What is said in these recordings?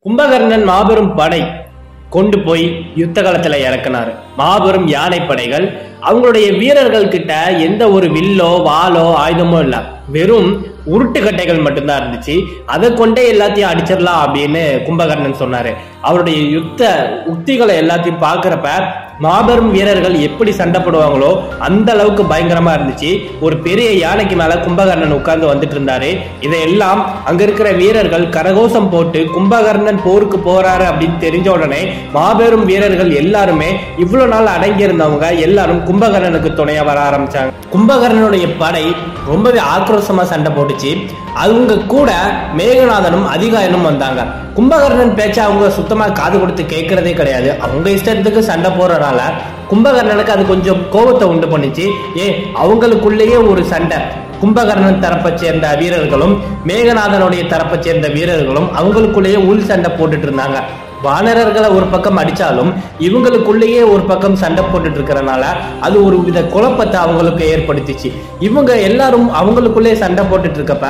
கும்பகர்ணன் மாபெரும் படை கொண்டு போய் யுத்த களத்துல இறக்குனாரு மாபெரும் யானை படைகள் அவங்களுடைய வீரர்கள் கிட்ட எந்த ஒரு வில்லோ வாளோ ஆயுதமோ இல்ல வெறும் உருட்டுக்கட்டைகள் மட்டும்தான் இருந்துச்சு அதை கொண்டே எல்லாத்தையும் அடிச்சிடலாம் அப்படின்னு கும்பகர்ணன் சொன்னாரு அவருடைய யுத்த உக்திகளை எல்லாத்தையும் பார்க்கறப்ப மாபெரும் வீரர்கள் எப்படி சண்டை போடுவாங்களோ அந்த அளவுக்கு பயங்கரமா இருந்துச்சு ஒரு பெரிய யானைக்கு மேல கும்பகர்ணன் உட்கார்ந்து வந்துட்டு இருந்தாரு இதையெல்லாம் அங்க இருக்கிற வீரர்கள் கரகோஷம் போட்டு கும்பகர்ணன் போருக்கு போறாரு அப்படின்னு தெரிஞ்ச உடனே மாபெரும் வீரர்கள் எல்லாருமே இவ்வளவு நாள் அடங்கி இருந்தவங்க எல்லாரும் கும்பகர்ணனுக்கு துணையா வர ஆரம்பிச்சாங்க கும்பகர்ணனுடைய படை ரொம்பவே ஆக்ரோஷமா சண்டை போட்டுச்சு அவங்க கூட மேகநாதனும் அதிகாயனும் வந்தாங்க கும்பகர்ணன் பேச்ச அவங்க சுத்தமா காது கொடுத்து கேட்கறதே கிடையாது அவங்க இஷ்டத்துக்கு சண்டை போறனால கும்பகர்ணனுக்கு அது கொஞ்சம் கோபத்தை உண்டு பண்ணுச்சு ஏ அவங்களுக்குள்ளேயே ஒரு சண்டை கும்பகர்ணன் தரப்பை சேர்ந்த வீரர்களும் மேகநாதனுடைய தரப்பை சேர்ந்த வீரர்களும் அவங்களுக்குள்ளேயே உள் சண்டை போட்டுட்டு இருந்தாங்க வானரர்களை ஒரு பக்கம் அடிச்சாலும் இவங்களுக்குள்ளேயே ஒரு பக்கம் சண்டை போட்டுட்டு இருக்கிறனால அது ஒரு வித குழப்பத்தை அவங்களுக்கு ஏற்படுத்திச்சு இவங்க எல்லாரும் அவங்களுக்குள்ளே சண்டை போட்டுட்டு இருக்கப்ப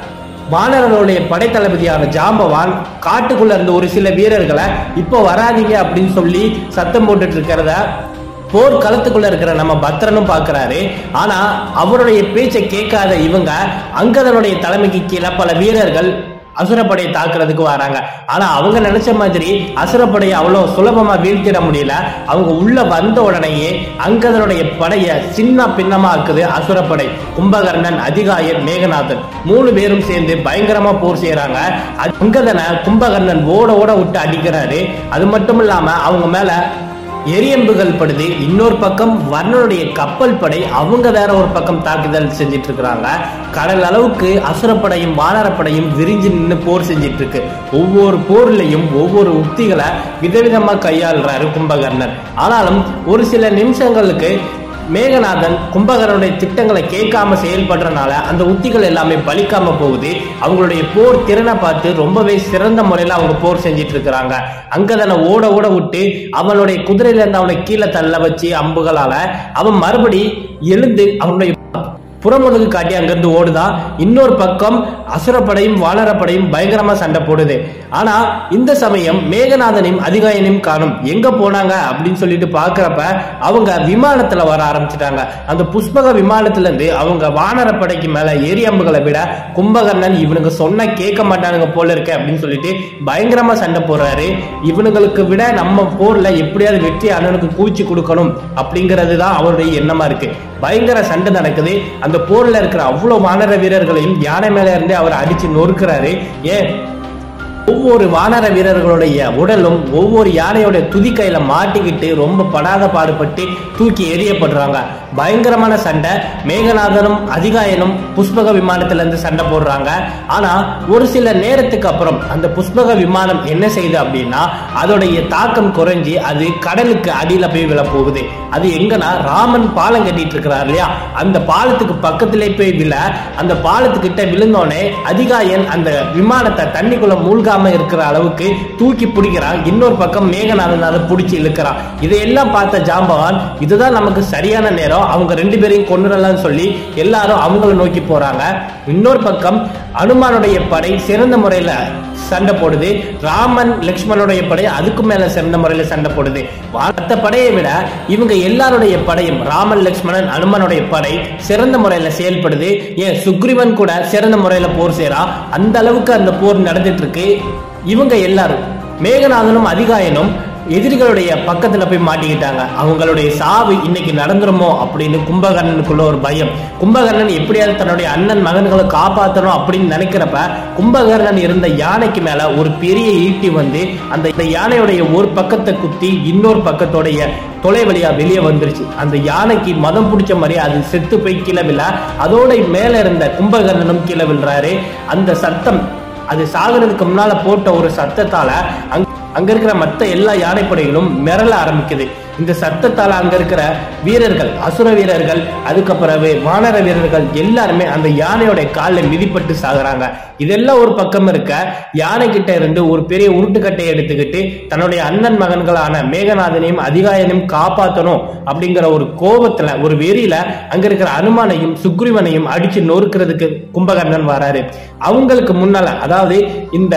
வானரனுடைய படைத்தளபதியான ஜாம்பவான் காட்டுக்குள்ள இருந்த ஒரு சில வீரர்களை இப்போ வராதீங்க அப்படின்னு சொல்லி சத்தம் போட்டுட்டு இருக்கிறத போர் களத்துக்குள்ள இருக்கிற நம்ம பத்திரனும் பார்க்கிறாரு ஆனா அவருடைய பேச்சை கேட்காத இவங்க அங்கதனுடைய தலைமைக்கு கீழே பல வீரர்கள் அசுரப்படையை தாக்குறதுக்கு வராங்க ஆனா அவங்க நினைச்ச மாதிரி அசுரப்படையை அவ்வளவு சுலபமா வீழ்த்திட முடியல அவங்க உள்ள வந்த உடனேயே அங்கதனுடைய படைய சின்ன பின்னமா ஆக்குது அசுரப்படை கும்பகர்ணன் அதிகாயர் மேகநாதன் மூணு பேரும் சேர்ந்து பயங்கரமா போர் செய்யறாங்க அங்கதனை கும்பகர்ணன் ஓட ஓட விட்டு அடிக்கிறாரு அது மட்டும் இல்லாம அவங்க மேல எரியம்புகள் படுது இன்னொரு பக்கம் வர்ணனுடைய கப்பல் படை அவங்க வேற ஒரு பக்கம் தாக்குதல் செஞ்சிட்டு இருக்கிறாங்க கடல் அளவுக்கு அசுரப்படையும் வானரப்படையும் விரிஞ்சு நின்று போர் செஞ்சிட்டு இருக்கு ஒவ்வொரு போர்லையும் ஒவ்வொரு உக்திகளை விதவிதமா கையாளுறாரு கும்பகர்ணன் ஆனாலும் ஒரு சில நிமிஷங்களுக்கு மேகநாதன் கும்பகரனுடைய திட்டங்களை கேட்காம செயல்படுறனால அந்த உத்திகள் எல்லாமே பலிக்காம போகுது அவங்களுடைய போர் திறனை பார்த்து ரொம்பவே சிறந்த முறையில அவங்க போர் செஞ்சிட்டு இருக்கிறாங்க அங்கதனை ஓட ஓட விட்டு அவனுடைய குதிரையில இருந்து அவனை கீழே தள்ள வச்சு அம்புகளால அவன் மறுபடி எழுந்து அவனுடைய புறமுதுகு காட்டி அங்கிருந்து ஓடுதான் இன்னொரு பக்கம் அசுரப்படையும் வானரப்படையும் பயங்கரமா சண்டை போடுது ஆனா இந்த சமயம் மேகநாதனையும் அதிகாயனையும் காணும் எங்க போனாங்க அப்படின்னு சொல்லிட்டு பாக்குறப்ப அவங்க விமானத்துல வர ஆரம்பிச்சிட்டாங்க அந்த புஷ்பக விமானத்துல இருந்து அவங்க வானரப்படைக்கு மேல ஏரி அம்புகளை விட கும்பகர்ணன் இவனுங்க சொன்ன கேட்க மாட்டானுங்க போல இருக்கு அப்படின்னு சொல்லிட்டு பயங்கரமா சண்டை போடுறாரு இவனுங்களுக்கு விட நம்ம போர்ல எப்படியாவது வெற்றி அண்ணனுக்கு கூச்சி கொடுக்கணும் அப்படிங்கிறது தான் அவருடைய எண்ணமா இருக்கு பயங்கர சண்டை நடக்குது அந்த போர்ல இருக்கிற அவ்வளவு வானர வீரர்களையும் யானை மேல இருந்து அவர் அடிச்சு நொறுக்கிறாரு ஏன் ஒவ்வொரு வானர வீரர்களுடைய உடலும் ஒவ்வொரு யானையோட துதிக்கையில மாட்டிக்கிட்டு ரொம்ப படாத பாடுபட்டு தூக்கி எறியப்படுறாங்க பயங்கரமான சண்டை மேகநாதனும் அதிகாயனும் புஷ்பக விமானத்துல இருந்து சண்டை போடுறாங்க ஆனா ஒரு சில நேரத்துக்கு அப்புறம் அந்த புஷ்பக விமானம் என்ன செய்யுது அப்படின்னா அதோடைய தாக்கம் குறைஞ்சி அது கடலுக்கு அடியில போய் விழ போகுது அது எங்கன்னா ராமன் பாலம் கட்டிட்டு இருக்கிறார் இல்லையா அந்த பாலத்துக்கு பக்கத்திலே போய் விழ அந்த பாலத்துக்கிட்ட விழுந்தோடனே அதிகாயன் அந்த விமானத்தை தண்ணிக்குள்ள மூழ்காம இருக்கிற அளவுக்கு தூக்கி பிடிக்கிறான் இன்னொரு பக்கம் மேகநாதன் அதை பிடிச்சி இழுக்கிறான் இதையெல்லாம் பார்த்த ஜாம்பவான் இதுதான் நமக்கு சரியான நேரம் அவங்க ரெண்டு பேரையும் கொண்டுடலாம்னு சொல்லி எல்லாரும் அவங்கள நோக்கி போறாங்க இன்னொரு பக்கம் அனுமானுடைய படை சிறந்த முறையில சண்டை போடுது ராமன் லக்ஷ்மணுடைய படை அதுக்கு மேல சிறந்த முறையில சண்டை போடுது மற்ற படையை விட இவங்க எல்லாருடைய படையும் ராமன் லக்ஷ்மணன் அனுமனுடைய படை சிறந்த முறையில செயல்படுது ஏன் சுக்ரீவன் கூட சிறந்த முறையில போர் செய்யறான் அந்த அளவுக்கு அந்த போர் நடந்துட்டு இருக்கு இவங்க எல்லாரும் மேகநாதனும் அதிகாயனும் எதிரிகளுடைய பக்கத்துல போய் மாட்டிக்கிட்டாங்க அவங்களுடைய சாவு இன்னைக்கு நடந்துருமோ அப்படின்னு கும்பகர்ணனுக்குள்ள ஒரு பயம் கும்பகர்ணன் எப்படியாவது தன்னுடைய அண்ணன் மகன்களை காப்பாற்றணும் அப்படின்னு நினைக்கிறப்ப கும்பகர்ணன் இருந்த யானைக்கு மேல ஒரு பெரிய ஈட்டி வந்து அந்த இந்த யானையுடைய ஒரு பக்கத்தை குத்தி இன்னொரு பக்கத்தோடைய தொலை வழியா வெளியே வந்துருச்சு அந்த யானைக்கு மதம் பிடிச்ச மாதிரி அது செத்து போய் கீழே விழ அதோட மேல இருந்த கும்பகர்ணனும் கீழே விழுறாரு அந்த சத்தம் அது சாகுறதுக்கு முன்னால போட்ட ஒரு சத்தத்தால அங்க அங்க இருக்கிற மத்த எல்லா யானைப்படைகளும் மிரள ஆரம்பிக்குது இந்த சத்தத்தால அங்க இருக்கிற வீரர்கள் அசுர வீரர்கள் அதுக்கப்புறவே வானர வீரர்கள் எல்லாருமே அந்த யானையோட காலில் மிதிப்பட்டு சாகுறாங்க இதெல்லாம் ஒரு பக்கம் இருக்க யானை கிட்ட இருந்து ஒரு பெரிய உருட்டுக்கட்டையை எடுத்துக்கிட்டு தன்னுடைய அண்ணன் மகன்களான மேகநாதனையும் அதிகாயனையும் காப்பாற்றணும் அப்படிங்கிற ஒரு கோபத்துல ஒரு வெறியில அங்க இருக்கிற அனுமானையும் சுக்ரீவனையும் அடிச்சு நொறுக்கிறதுக்கு கும்பகர்ணன் வராரு அவங்களுக்கு முன்னால அதாவது இந்த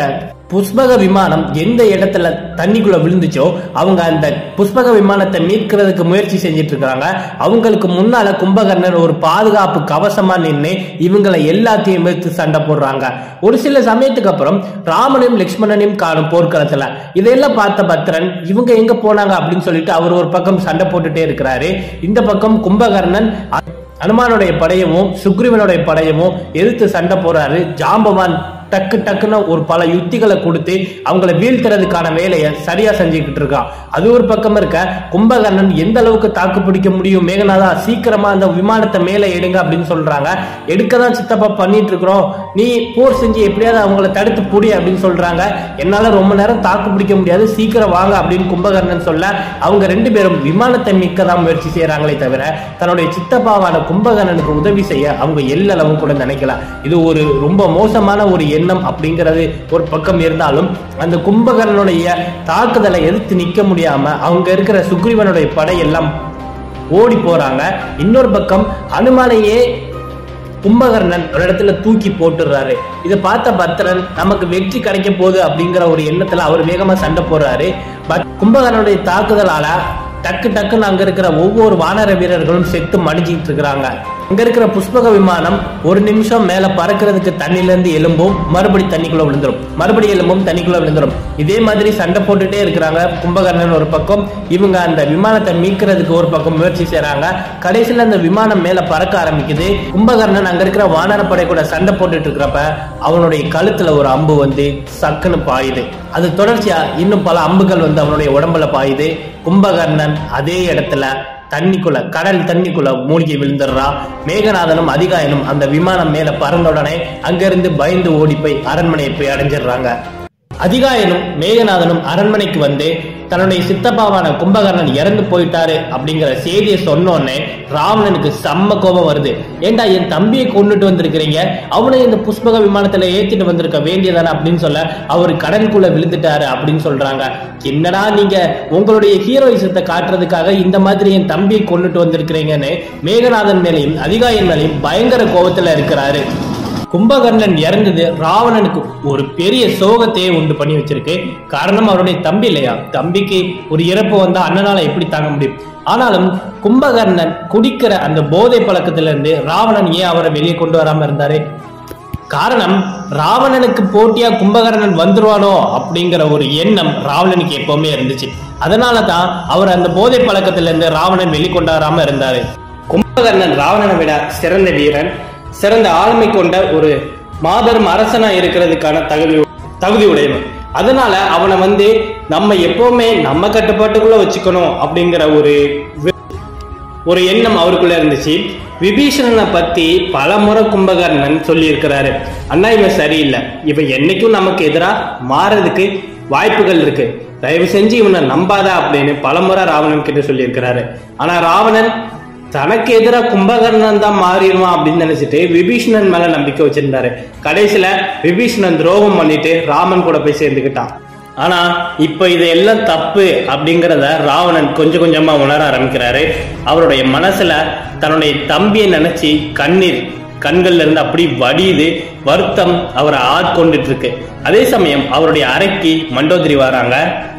புஷ்பக விமானம் எந்த இடத்துல தண்ணிக்குள்ள விழுந்துச்சோ அவங்க அந்த புஷ்பக விமானத்தை மீட்கிறதுக்கு முயற்சி செஞ்சிட்டு இருக்காங்க அவங்களுக்கு முன்னால கும்பகர்ணன் ஒரு பாதுகாப்பு கவசமா நின்று இவங்களை எல்லாத்தையும் எதிர்த்து சண்டை போடுறாங்க ஒரு சில சமயத்துக்கு அப்புறம் ராமனையும் லக்ஷ்மணனையும் காணும் போர்க்களத்துல இதையெல்லாம் பார்த்த பத்ரன் இவங்க எங்க போனாங்க அப்படின்னு சொல்லிட்டு அவர் ஒரு பக்கம் சண்டை போட்டுட்டே இருக்கிறாரு இந்த பக்கம் கும்பகர்ணன் அனுமானுடைய படையவும் சுக்ரீவனுடைய படையவும் எதிர்த்து சண்டை போறாரு ஜாம்பவான் டக்கு டக்குன்னு ஒரு பல யுத்திகளை கொடுத்து அவங்கள வீழ்த்துறதுக்கான வேலையை சரியா செஞ்சுக்கிட்டு இருக்கான் அது ஒரு பக்கம் இருக்க கும்பகர்ணன் எந்த அளவுக்கு தாக்கு பிடிக்க முடியும் மேகநாதா சீக்கிரமா அந்த விமானத்தை மேலே எடுங்க அப்படின்னு சொல்றாங்க எடுக்க தான் சித்தப்பா பண்ணிட்டு இருக்கிறோம் நீ போர் செஞ்சு எப்படியாவது அவங்கள தடுத்து புடி அப்படின்னு சொல்றாங்க என்னால ரொம்ப நேரம் தாக்கு பிடிக்க முடியாது சீக்கிரம் வாங்க அப்படின்னு கும்பகர்ணன் சொல்ல அவங்க ரெண்டு பேரும் விமானத்தை மீட்க தான் முயற்சி செய்யறாங்களே தவிர தன்னுடைய சித்தப்பாவான கும்பகர்ணனுக்கு உதவி செய்ய அவங்க எல்லளவும் கூட நினைக்கலாம் இது ஒரு ரொம்ப மோசமான ஒரு எண்ணம் அப்படிங்கிறது ஒரு பக்கம் இருந்தாலும் அந்த கும்பகர்ணனுடைய தாக்குதலை எதிர்த்து நிக்க முடியாம அவங்க இருக்கிற சுக்ரீவனுடைய படையெல்லாம் ஓடி போறாங்க இன்னொரு பக்கம் அனுமானையே கும்பகர்ணன் ஒரு இடத்துல தூக்கி போட்டுடுறாரு இதை பார்த்த பத்திரன் நமக்கு வெற்றி கிடைக்க போகுது அப்படிங்கிற ஒரு எண்ணத்துல அவர் வேகமா சண்டை போடுறாரு பட் கும்பகர்ணனுடைய தாக்குதலால டக்கு டக்குன்னு அங்க இருக்கிற ஒவ்வொரு வானர வீரர்களும் செத்து மடிஞ்சிட்டு இருக்கிறாங்க அங்க இருக்கிற புஷ்பக விமானம் ஒரு நிமிஷம் மேல பறக்கிறதுக்கு தண்ணில இருந்து எலும்பும் மறுபடி தண்ணிக்குள்ள விழுந்துரும் மறுபடி எலும்பும் தண்ணிக்குள்ள விழுந்துரும் இதே மாதிரி சண்டை போட்டுட்டே இருக்கிறாங்க கும்பகர்ணன் ஒரு பக்கம் இவங்க அந்த விமானத்தை மீட்கிறதுக்கு ஒரு பக்கம் முயற்சி செய்றாங்க கடைசியில அந்த விமானம் மேல பறக்க ஆரம்பிக்குது கும்பகர்ணன் அங்க இருக்கிற வானரப்படை கூட சண்டை போட்டுட்டு இருக்கிறப்ப அவனுடைய கழுத்துல ஒரு அம்பு வந்து சக்குன்னு பாயுது அது தொடர்ச்சியா இன்னும் பல அம்புகள் வந்து அவனுடைய உடம்புல பாயுது கும்பகர்ணன் அதே இடத்துல தண்ணிக்குள்ள கடல் தண்ணிக்குள்ள மூழ்கி விழுந்துடுறா மேகநாதனும் அதிகாயனும் அந்த விமானம் மேல பறந்த உடனே அங்கிருந்து பயந்து ஓடி போய் அரண்மனையை போய் அடைஞ்சிடுறாங்க அதிகாயனும் மேகநாதனும் அரண்மனைக்கு வந்து தன்னுடைய சித்தப்பாவான கும்பகர்ணன் இறந்து போயிட்டாரு அப்படிங்கிற செய்தியை சொன்னோடனே ராவணனுக்கு செம்ம கோபம் வருது ஏண்டா என் தம்பியை கொண்டுட்டு வந்திருக்கிறீங்க அவனை இந்த புஷ்பக விமானத்துல ஏத்திட்டு வந்திருக்க வேண்டியதானே அப்படின்னு சொல்ல அவர் கடலுக்குள்ள விழுந்துட்டாரு அப்படின்னு சொல்றாங்க என்னடா நீங்க உங்களுடைய ஹீரோயிசத்தை காட்டுறதுக்காக இந்த மாதிரி என் தம்பியை கொண்டுட்டு வந்திருக்கிறீங்கன்னு மேகநாதன் மேலையும் அதிகாயன் மேலையும் பயங்கர கோபத்துல இருக்கிறாரு கும்பகர்ணன் இறந்தது ராவணனுக்கு ஒரு பெரிய சோகத்தையே உண்டு பண்ணி வச்சிருக்கு காரணம் அவருடைய தம்பி இல்லையா தம்பிக்கு ஒரு இறப்பு வந்தா அண்ணனால எப்படி தாங்க முடியும் ஆனாலும் கும்பகர்ணன் குடிக்கிற அந்த போதை பழக்கத்துல இருந்து ராவணன் ஏன் அவரை வெளியே கொண்டு வராம இருந்தாரு காரணம் ராவணனுக்கு போட்டியா கும்பகர்ணன் வந்துருவானோ அப்படிங்கிற ஒரு எண்ணம் ராவணனுக்கு எப்பவுமே இருந்துச்சு அதனால தான் அவர் அந்த போதை பழக்கத்துல இருந்து ராவணன் வெளிக்கொண்டு வராம இருந்தாரு கும்பகர்ணன் ராவணனை விட சிறந்த வீரன் சிறந்த ஆளுமை கொண்ட ஒரு மாபெரும் அரசனா இருக்கிறதுக்கான தகுதி தகுதி உடையவன் அதனால அவனை வந்து நம்ம எப்பவுமே நம்ம கட்டுப்பாட்டுக்குள்ள வச்சுக்கணும் அப்படிங்கிற ஒரு வி- ஒரு எண்ணம் அவருக்குள்ள இருந்துச்சு விபீஷணனை பத்தி பல முறை கும்பகர்ணன் சொல்லி இருக்கிறாரு அண்ணா இவன் சரியில்லை இவன் என்னைக்கும் நமக்கு எதிராக மாறதுக்கு வாய்ப்புகள் இருக்கு தயவு செஞ்சு இவனை நம்பாதா அப்படின்னு பலமுறை ராவணன் கிட்ட சொல்லியிருக்கிறாரு ஆனா ராவணன் தனக்கு எதிராக கும்பகர்ணன் தான் மாறிடுவான் அப்படின்னு நினைச்சிட்டு விபீஷணன் மேல நம்பிக்கை வச்சிருந்தாரு கடைசியில விபீஷணன் துரோகம் பண்ணிட்டு ராமன் கூட போய் சேர்ந்துக்கிட்டான் ஆனா இப்ப இது எல்லாம் தப்பு அப்படிங்கிறத ராவணன் கொஞ்சம் கொஞ்சமா உணர ஆரம்பிக்கிறாரு அவருடைய மனசுல தன்னுடைய தம்பியை நினைச்சு கண்ணீர் கண்கள்ல இருந்து அப்படி வடியுது வருத்தம் அவரை ஆட்கொண்டுட்டு இருக்கு அதே சமயம் அவருடைய அறைக்கு மண்டோதரி வராங்க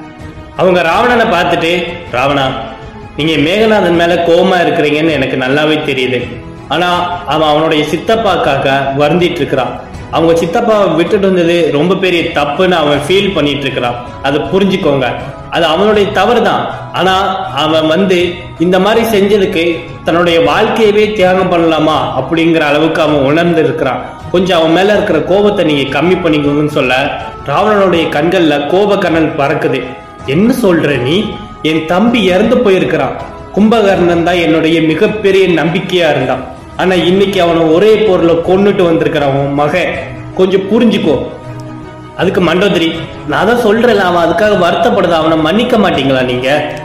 அவங்க ராவணனை பார்த்துட்டு ராவணா நீங்க மேகநாதன் மேல கோவமா இருக்கிறீங்கன்னு எனக்கு நல்லாவே தெரியுது ஆனா அவன் அவனுடைய சித்தப்பாக்காக வருந்திட்டு இருக்கிறான் அவங்க சித்தப்பாவை விட்டுட்டு வந்தது ரொம்ப பெரிய தப்புன்னு அவன் ஃபீல் பண்ணிட்டு இருக்கிறான் அதை புரிஞ்சுக்கோங்க அது அவனுடைய தவறு தான் ஆனா அவன் வந்து இந்த மாதிரி செஞ்சதுக்கு தன்னுடைய வாழ்க்கையவே தியாகம் பண்ணலாமா அப்படிங்கிற அளவுக்கு அவன் உணர்ந்து இருக்கிறான் கொஞ்சம் அவன் மேல இருக்கிற கோபத்தை நீங்க கம்மி பண்ணிக்கோங்கன்னு சொல்ல ராவணனுடைய கண்கள்ல கோபக்கண்ணன் பறக்குது என்ன சொல்ற நீ என் தம்பி இறந்து போயிருக்கிறான் கும்பகர்ணன் தான் என்னுடைய மிகப்பெரிய நம்பிக்கையா இருந்தான் ஆனா இன்னைக்கு அவனை ஒரே பொருளை கொன்னுட்டு வந்திருக்கிறான் உன் மகன் கொஞ்சம் புரிஞ்சுக்கோ அதுக்கு மண்டோதரி நான் தான் சொல்றேன்ல அவன் அதுக்காக வருத்தப்படுத அவனை மன்னிக்க மாட்டீங்களா நீங்க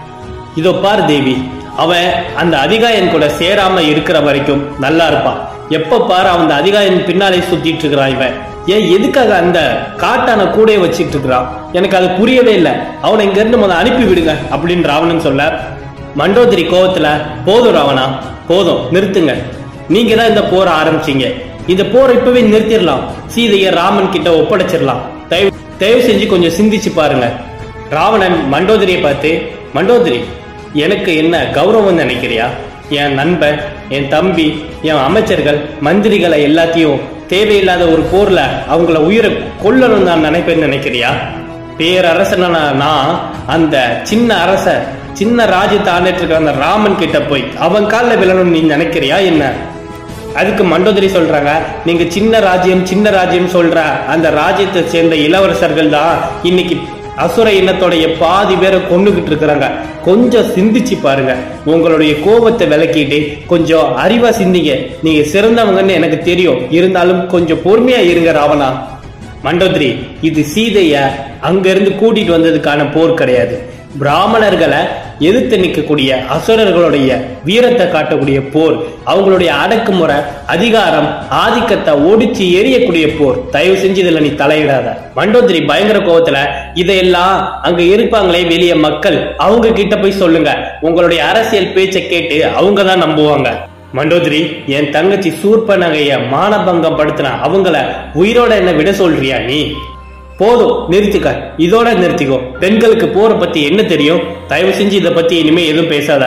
இதோ பார் தேவி அவன் அந்த அதிகாயன் கூட சேராம இருக்கிற வரைக்கும் நல்லா இருப்பான் எப்ப பாரு அவன் அந்த அதிகாயன் பின்னாலே சுத்திட்டு இருக்கிறான் இவன் ஏன் எதுக்காக அந்த காட்டான கூடைய வச்சிட்டு இருக்கிறான் எனக்கு அது புரியவே இல்லை அவனை இங்க இருந்து முதல்ல அனுப்பி விடுங்க அப்படின்னு ராவணன் சொல்ல மண்டோதரி கோவத்துல போதும் ராவணா போதும் நிறுத்துங்க நீங்க தான் இந்த போரை ஆரம்பிச்சீங்க இந்த போரை இப்பவே நிறுத்திடலாம் சீதையை ராமன் கிட்ட ஒப்படைச்சிடலாம் தயவு தயவு செஞ்சு கொஞ்சம் சிந்திச்சு பாருங்க ராவணன் மண்டோதரியை பார்த்து மண்டோதரி எனக்கு என்ன கௌரவம் நினைக்கிறியா என் நண்பன் என் தம்பி என் அமைச்சர்கள் மந்திரிகளை எல்லாத்தையும் தேவையில்லாத ஒரு போர்ல அவங்கள உயிரை கொல்லணும் நான் நினைப்பேன்னு நினைக்கிறியா பேரரசனான நான் அந்த சின்ன அரச சின்ன ராஜ்யத்தை ஆண்டுட்டு இருக்கிற அந்த ராமன் கிட்ட போய் அவன் காலில் விழணும்னு நீ நினைக்கிறியா என்ன அதுக்கு மண்டோதரி சொல்றாங்க நீங்க சின்ன ராஜ்யம் சின்ன ராஜ்யம் சொல்ற அந்த ராஜ்யத்தை சேர்ந்த இளவரசர்கள் தான் இன்னைக்கு அசுர இனத்தோடைய பாதி பேரை கொண்டுகிட்டு இருக்கிறாங்க கொஞ்சம் சிந்திச்சு பாருங்க உங்களுடைய கோபத்தை விளக்கிட்டு கொஞ்சம் அறிவா சிந்திங்க நீங்க சிறந்தவங்கன்னு எனக்கு தெரியும் இருந்தாலும் கொஞ்சம் பொறுமையா இருங்க ராவணா மண்டோதரி இது சீதைய அங்க இருந்து கூட்டிட்டு வந்ததுக்கான போர் கிடையாது பிராமணர்களை எதிர்த்து நிற்கக்கூடிய அசுரர்களுடைய வீரத்தை காட்டக்கூடிய போர் அவங்களுடைய அடக்குமுறை அதிகாரம் ஆதிக்கத்தை ஒடிச்சு எரியக்கூடிய போர் தயவு செஞ்சு இதுல நீ தலையிடாத மண்டோதரி பயங்கர கோபத்துல இதையெல்லாம் அங்க இருப்பாங்களே வெளிய மக்கள் அவங்க கிட்ட போய் சொல்லுங்க உங்களுடைய அரசியல் பேச்சை கேட்டு அவங்க தான் நம்புவாங்க மண்டோதரி என் தங்கச்சி சூர்ப நகைய மானபங்கம் படுத்தின அவங்கள உயிரோட என்ன விட சொல்றியா நீ போதும் நிறுத்திக்க இதோட நிறுத்திக்கோ பெண்களுக்கு போற பத்தி என்ன தெரியும் தயவு செஞ்சு இதை பத்தி இனிமே எதுவும் பேசாத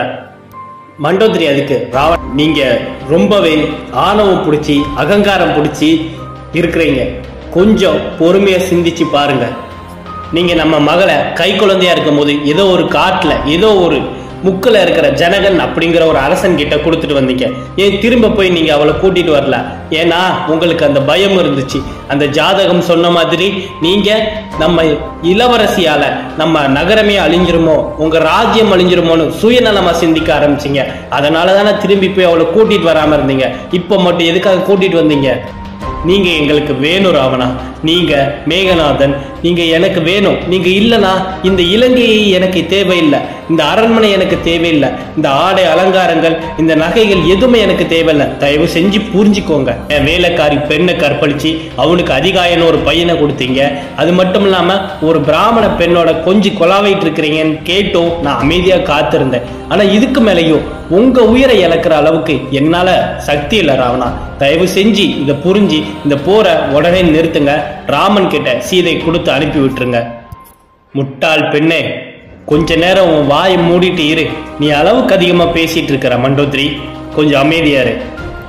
மண்டோதரி அதுக்கு ராவண் நீங்க ரொம்பவே ஆணவம் பிடிச்சி அகங்காரம் பிடிச்சி இருக்கிறீங்க கொஞ்சம் பொறுமையா சிந்திச்சு பாருங்க நீங்க நம்ம மகளை கை குழந்தையா இருக்கும் போது ஏதோ ஒரு காட்டுல ஏதோ ஒரு முக்கில் இருக்கிற ஜனகன் அப்படிங்கிற ஒரு அரசன் கிட்ட கொடுத்துட்டு வந்தீங்க ஏன் திரும்ப போய் நீங்க அவளை கூட்டிட்டு வரல ஏன்னா உங்களுக்கு அந்த பயம் இருந்துச்சு அந்த ஜாதகம் சொன்ன மாதிரி நீங்க நம்ம இளவரசியால நம்ம நகரமே அழிஞ்சிருமோ உங்க ராஜ்யம் அழிஞ்சிருமோன்னு சுயநலமா சிந்திக்க ஆரம்பிச்சீங்க அதனால தானே திரும்பி போய் அவளை கூட்டிட்டு வராம இருந்தீங்க இப்போ மட்டும் எதுக்காக கூட்டிட்டு வந்தீங்க நீங்க எங்களுக்கு வேணும் ராவணா நீங்க மேகநாதன் நீங்க எனக்கு வேணும் நீங்க இல்லனா இந்த இலங்கையை எனக்கு தேவையில்லை இந்த அரண்மனை எனக்கு தேவையில்லை இந்த ஆடை அலங்காரங்கள் இந்த நகைகள் எதுவுமே எனக்கு தேவையில்லை தயவு செஞ்சு புரிஞ்சுக்கோங்க என் வேலைக்காரி பெண்ணை கற்பழிச்சு அவனுக்கு அதிகாயன்னு ஒரு பையனை கொடுத்தீங்க அது மட்டும் இல்லாம ஒரு பிராமண பெண்ணோட கொஞ்சி கொலாவிட்டு இருக்கிறீங்கன்னு கேட்டும் நான் அமைதியா காத்திருந்தேன் ஆனா இதுக்கு மேலேயும் உங்க உயிரை இழக்கிற அளவுக்கு என்னால சக்தி இல்லை ராவணா தயவு செஞ்சு இதை புரிஞ்சு இந்த போரை உடனே நிறுத்துங்க ராமன் கிட்ட சீதை கொடுத்து அனுப்பி விட்டுருங்க முட்டாள் பெண்ணே கொஞ்ச நேரம் உன் வாயை மூடிட்டு இரு நீ அளவுக்கு அதிகமா பேசிட்டு இருக்கிற மண்டோத்ரி கொஞ்சம் அமைதியா இரு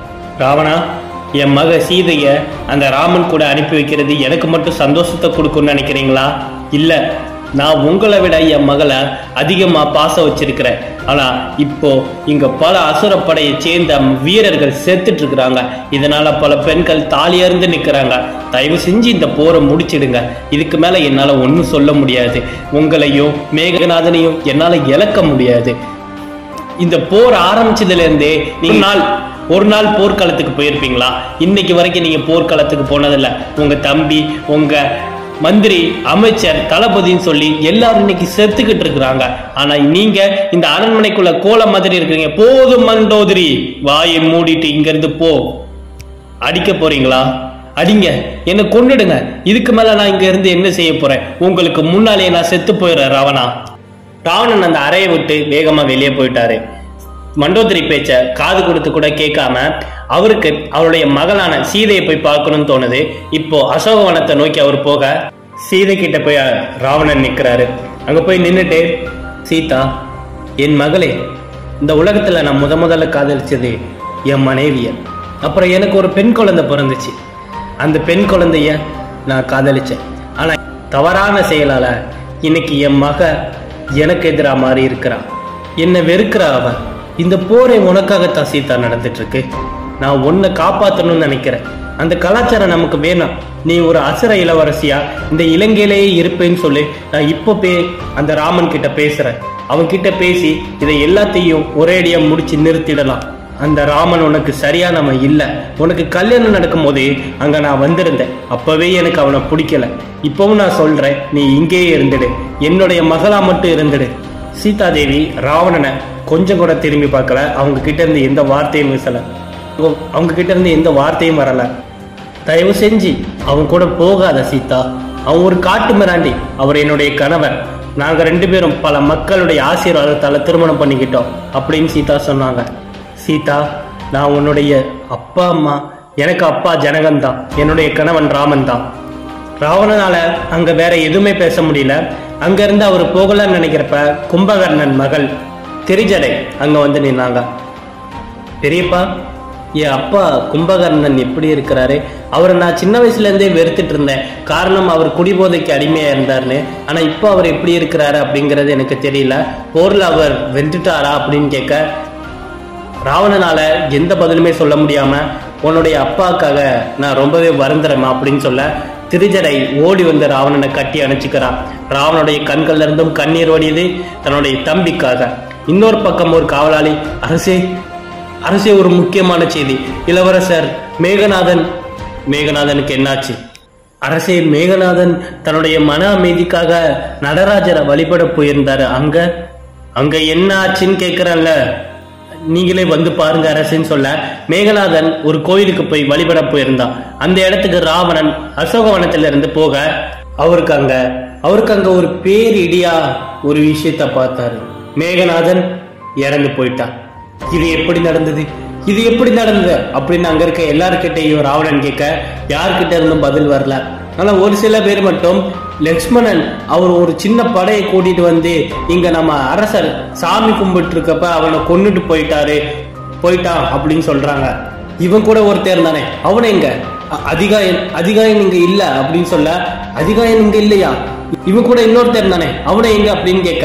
ராவணா என் மக சீதைய அந்த ராமன் கூட அனுப்பி வைக்கிறது எனக்கு மட்டும் சந்தோஷத்தை கொடுக்கும்னு நினைக்கிறீங்களா இல்ல நான் உங்களை விட என் மகளை அதிகமா பாசம் வச்சிருக்கிறேன் ஆனா இப்போ இங்க பல அசுரப்படையை சேர்ந்த வீரர்கள் செத்துட்டு இருக்கிறாங்க இதனால பல பெண்கள் தாலியறிந்து நிக்கிறாங்க தயவு செஞ்சு இந்த போரை முடிச்சிடுங்க இதுக்கு மேல என்னால ஒன்றும் சொல்ல முடியாது உங்களையும் மேகநாதனையும் என்னால இழக்க முடியாது இந்த போர் ஆரம்பிச்சதுல இருந்தே நீங்க ஒரு நாள் ஒரு நாள் போர்க்களத்துக்கு போயிருப்பீங்களா இன்னைக்கு வரைக்கும் நீங்க போர்க்களத்துக்கு போனதில்ல உங்க தம்பி உங்க மந்திரி அமைச்சர் தளபதின்னு சொல்லி எல்லாரும் இன்னைக்கு செத்துக்கிட்டு இருக்கிறாங்க ஆனா நீங்க இந்த அரண்மனைக்குள்ள கோல மாதிரி இருக்கிறீங்க போதும் மண்டோதரி வாயை மூடிட்டு இங்க இருந்து போ அடிக்க போறீங்களா அடிங்க என்னை கொன்னுடுங்க இதுக்கு மேல நான் இங்க இருந்து என்ன செய்ய போறேன் உங்களுக்கு முன்னாலே நான் செத்து போயிடுறேன் ராவணா ராவணன் அந்த அறையை விட்டு வேகமா வெளியே போயிட்டாரு மண்டோதரி பேச்ச காது கொடுத்து கூட கேட்காம அவருக்கு அவருடைய மகளான சீதையை போய் பார்க்கணும்னு தோணுது இப்போ அசோகவனத்தை நோக்கி அவர் போக சீதை கிட்ட போய் ராவணன் நிக்கிறாரு அங்க போய் நின்னுட்டு சீதா என் மகளே இந்த உலகத்துல நான் முத முதல்ல காதலிச்சது என் மனைவிய அப்புறம் எனக்கு ஒரு பெண் குழந்தை பிறந்துச்சு அந்த பெண் குழந்தைய நான் காதலிச்சேன் ஆனா தவறான செயலால இன்னைக்கு என் மக எனக்கு எதிரா மாறி இருக்கிறா என்னை வெறுக்கிறா அவ இந்த போரை உனக்காகத்தான் சீதா நடந்துட்டு இருக்கு நான் உன்னை காப்பாத்தணும்னு நினைக்கிறேன் அந்த கலாச்சாரம் நமக்கு வேணாம் நீ ஒரு அசுர இளவரசியா இந்த இலங்கையிலேயே இருப்பேன்னு சொல்லி நான் இப்போ பே அந்த ராமன் கிட்ட பேசுறேன் அவன் கிட்ட பேசி இதை எல்லாத்தையும் ஒரேடியா முடிச்சு நிறுத்திடலாம் அந்த ராமன் உனக்கு சரியானவன் இல்ல உனக்கு கல்யாணம் நடக்கும் போதே அங்க நான் வந்திருந்தேன் அப்பவே எனக்கு அவனை பிடிக்கல இப்பவும் நான் சொல்றேன் நீ இங்கேயே இருந்துடு என்னுடைய மகளா மட்டும் இருந்துடு சீதாதேவி ராவணனை கொஞ்சம் கூட திரும்பி பார்க்கல அவங்க கிட்ட இருந்து எந்த வார்த்தையும் பேசல அவங்க- அவங்க கிட்ட இருந்து எந்த வார்த்தையும் வரல தயவு செஞ்சு அவன் கூட போகாத சீதா அவன் ஒரு காட்டு மிராண்டி அவர் என்னுடைய கணவர் நாங்க ரெண்டு பேரும் பல மக்களுடைய ஆசீர்வாதத்தால திருமணம் பண்ணிக்கிட்டோம் அப்படின்னு சீதா சொன்னாங்க சீதா நான் உன்னுடைய அப்பா அம்மா எனக்கு அப்பா ஜனகன் தான் என்னுடைய கணவன் ராமன் தான் ராவணனால அங்க வேற எதுவுமே பேச முடியல அங்க இருந்து அவர் போகலான்னு நினைக்கிறப்ப கும்பகர்ணன் மகள் திரிஜடை அங்க வந்து நின்னாங்க பெரியப்பா என் அப்பா கும்பகர்ணன் எப்படி இருக்கிறாரு அவரை நான் சின்ன வயசுல இருந்தே வெறுத்துட்டு இருந்தேன் காரணம் அவர் குடிபோதைக்கு அடிமையா இருந்தாருன்னு ஆனா இப்போ அவர் எப்படி இருக்கிறாரு அப்படிங்கிறது எனக்கு தெரியல போர்ல அவர் வென்றுட்டாரா அப்படின்னு கேட்க ராவணனால எந்த பதிலுமே சொல்ல முடியாம உன்னுடைய அப்பாக்காக நான் ரொம்பவே வருந்துறேன் அப்படின்னு சொல்ல திருஜடை ஓடி வந்து ராவணனை கட்டி அணைச்சிக்கிறான் ராவனுடைய கண்கள்ல இருந்தும் கண்ணீர் வடியுது தன்னுடைய தம்பிக்காக இன்னொரு பக்கம் ஒரு காவலாளி அரசே அரசே ஒரு முக்கியமான செய்தி இளவரசர் மேகநாதன் மேகநாதனுக்கு என்னாச்சு அரசே மேகநாதன் தன்னுடைய மன அமைதிக்காக நடராஜரை வழிபட போயிருந்தாரு அங்க அங்க என்ன ஆச்சுன்னு கேக்குறேன்ல நீங்களே வந்து பாருங்க அரசுன்னு சொல்ல மேகநாதன் ஒரு கோயிலுக்கு போய் வழிபட போயிருந்தான் அந்த இடத்துக்கு ராவணன் அசோகவனத்துல இருந்து போக அவருக்கு அங்க அவருக்கு அங்க ஒரு பேரிடியா ஒரு விஷயத்த பார்த்தாரு மேகநாதன் இறந்து போயிட்டான் இது எப்படி நடந்தது இது எப்படி நடந்தது அப்படின்னு அங்க இருக்க எல்லார்கிட்டையும் ராவணன் கேட்க யார்கிட்ட இருந்தும் பதில் வரல ஆனா ஒரு சில பேர் மட்டும் லக்ஷ்மணன் அவர் ஒரு சின்ன படையை கூட்டிட்டு வந்து இங்க நம்ம அரசர் சாமி கும்பிட்டு இருக்கப்ப அவனை கொன்னுட்டு போயிட்டாரு போயிட்டான் அப்படின்னு சொல்றாங்க இவன் கூட ஒருத்தர் தானே அவனை எங்க அ- அதிகாயன் அதிகாயன் இங்க இல்ல அப்படின்னு சொல்ல அதிகாயன் இங்க இல்லையா இவன் கூட இன்னொருத்தர் தானே அவனை எங்க அப்படின்னு கேட்க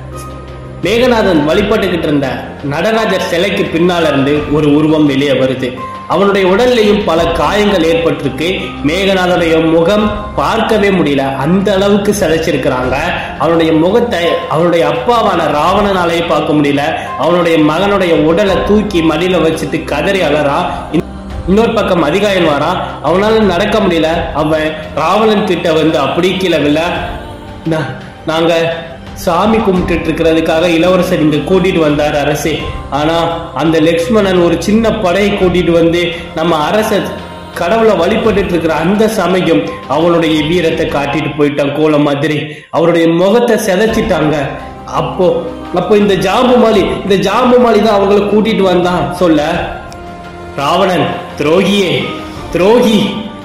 மேகநாதன் வழிபட்டுக்கிட்டு இருந்த நடராஜர் சிலைக்கு பின்னால இருந்து ஒரு உருவம் வெளியே வருது அவனுடைய உடல்லையும் பல காயங்கள் ஏற்பட்டிருக்கு மேகநாதனுடைய முகம் பார்க்கவே முடியல அந்த அளவுக்கு சிதைச்சிருக்கிறாங்க அவனுடைய முகத்தை அவனுடைய அப்பாவான ராவணனாலே பார்க்க முடியல அவனுடைய மகனுடைய உடலை தூக்கி மடியில வச்சுட்டு கதறி அலறா இன்னொரு பக்கம் அதிகாயன் வாரான் அவனால நடக்க முடியல அவன் ராவணன் கிட்ட வந்து அப்படி கீழே விழ "நா- நாங்க சாமி கும்பிட்டுட்டு இருக்கிறதுக்காக இளவரசர் இங்க கூட்டிட்டு வந்தார் அரசே ஆனா அந்த லக்ஷ்மணன் ஒரு சின்ன படையை கூட்டிட்டு வந்து நம்ம அரசர் கடவுளை வழிபட்டுட்டு இருக்கிற அந்த சமயம் அவனுடைய வீரத்தை காட்டிட்டு போயிட்டான் கோலம் மாதிரி அவருடைய முகத்தை செதைச்சிட்டாங்க அப்போ அப்போ இந்த ஜாம்புமாலி இந்த ஜாம்புமாலி தான் அவங்கள கூட்டிட்டு வந்தான் சொல்ல ராவணன் துரோகியே துரோகி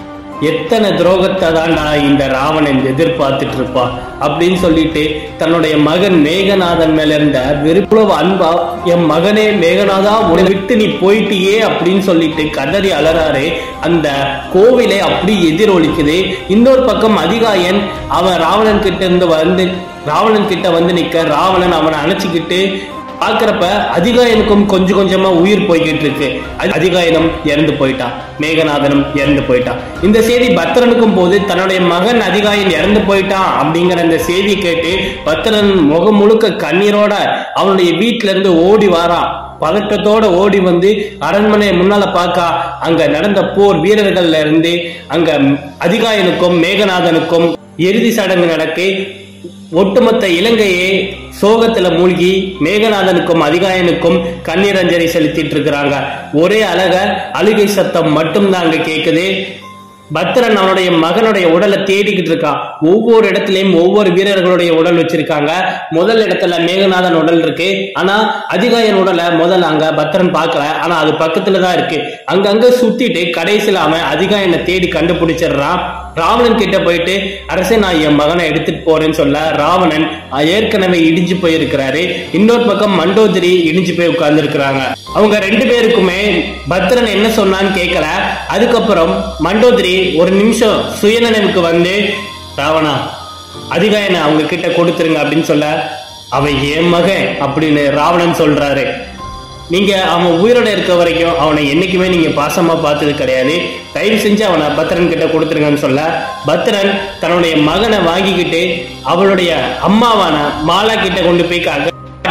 எத்தனை துரோகத்தை தான்டா இந்த ராவணன் எதிர்பார்த்துட்டு இருப்பா அப்படின்னு சொல்லிட்டு தன்னுடைய மகன் மேகநாதன் மேல இருந்த வெறுப்புளவு அன்பா என் மகனே மேகநாதா உன்னை விட்டு நீ போயிட்டியே அப்படின்னு சொல்லிட்டு கதறி அலறாரு அந்த கோவிலை அப்படி எதிரொலிக்குது இன்னொரு பக்கம் அதிகாயன் அவன் ராவணன் கிட்ட இருந்து வந்து ராவணன் கிட்ட வந்து நிக்க ராவணன் அவனை அணைச்சிக்கிட்டு பாக்குறப்ப அதிகாயனுக்கும் கொஞ்சம் கொஞ்சமா உயிர் போய்கிட்டு இருக்கு அதி- அதிகாயனும் இறந்து போயிட்டான் மேகநாதனும் இறந்து போயிட்டான் இந்த செய்தி பத்திரனுக்கும் போது தன்னுடைய மகன் அதிகாயன் இறந்து போயிட்டான் அப்படிங்கிற அந்த செய்தியை கேட்டு பத்திரன் முகம் முழுக்க கண்ணீரோட அவனுடைய வீட்டுல இருந்து ஓடி வாரான் பதட்டத்தோட ஓடி வந்து அரண்மனை முன்னால பார்க்க அங்க நடந்த போர் வீரர்கள்ல இருந்து அங்க அதிகாயனுக்கும் மேகநாதனுக்கும் இறுதி சடங்கு நடக்கு ஒட்டுமொத்த இலங்கையே சோகத்துல மூழ்கி மேகநாதனுக்கும் அதிகாயனுக்கும் கண்ணீர் அஞ்சலி செலுத்திட்டு இருக்கிறாங்க ஒரே அழக அழுகை சத்தம் மட்டும்தான் அங்க கேக்குது பத்திரன் அவனுடைய மகனுடைய உடலை தேடிக்கிட்டு இருக்கான் ஒவ்வொரு இடத்துலயும் ஒவ்வொரு வீரர்களுடைய உடல் வச்சிருக்காங்க முதல் இடத்துல மேகநாதன் உடல் இருக்கு ஆனா அதிகாயன் உடலை முதல்ல அங்க பத்திரன் பார்க்கல ஆனா அது பக்கத்துல தான் இருக்கு அங்கங்க சுத்திட்டு கடைசியில அவன் அதிகாயனை தேடி கண்டுபிடிச்சிடுறான் ராவணன் கிட்ட போயிட்டு அரசே நான் என் மகனை எடுத்துட்டு போறேன்னு சொல்ல ராவணன் அஹ், ஏற்கனவே இடிஞ்சு போயிருக்கிறாரு இன்னொரு பக்கம் மண்டோதரி இடிஞ்சு போய் உட்கார்ந்து இருக்கிறாங்க அவங்க ரெண்டு பேருக்குமே பத்ரன் என்ன சொன்னான்னு கேட்கல அதுக்கப்புறம் மண்டோதரி ஒரு நிமிஷம் சுயநினைவுக்கு வந்து ராவணா அதிகாயனை அவங்க கிட்ட கொடுத்துருங்க அப்படின்னு சொல்ல அவன் என் மகன் அப்படின்னு ராவணன் சொல்றாரு நீங்க அவன் உயிரோட இருக்க வரைக்கும் அவனை என்னைக்குமே நீங்க பாசமா பார்த்தது கிடையாது தயவு செஞ்சு அவனை பத்திரன் கிட்ட கொடுத்துருங்கன்னு சொல்ல பத்திரன் தன்னுடைய மகனை வாங்கிக்கிட்டு அவளுடைய அம்மாவான மாலா கிட்ட கொண்டு போய் காட்ட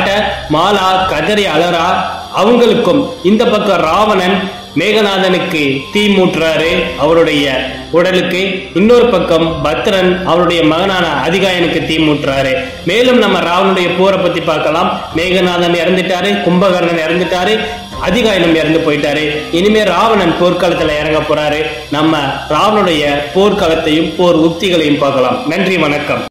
மாலா கதறி அலறா அவங்களுக்கும் இந்த பக்கம் ராவணன் மேகநாதனுக்கு தீ மூட்டுறாரு அவருடைய உடலுக்கு இன்னொரு பக்கம் பத்ரன் அவருடைய மகனான அதிகாயனுக்கு தீ மூட்டுறாரு மேலும் நம்ம ராவனுடைய போரை பத்தி பார்க்கலாம் மேகநாதன் இறந்துட்டாரு கும்பகர்ணன் இறந்துட்டாரு அதிகாயனும் இறந்து போயிட்டாரு இனிமே ராவணன் போர்க்களத்துல இறங்க போறாரு நம்ம ராவனுடைய போர்க்களத்தையும் போர் உத்திகளையும் பார்க்கலாம் நன்றி வணக்கம்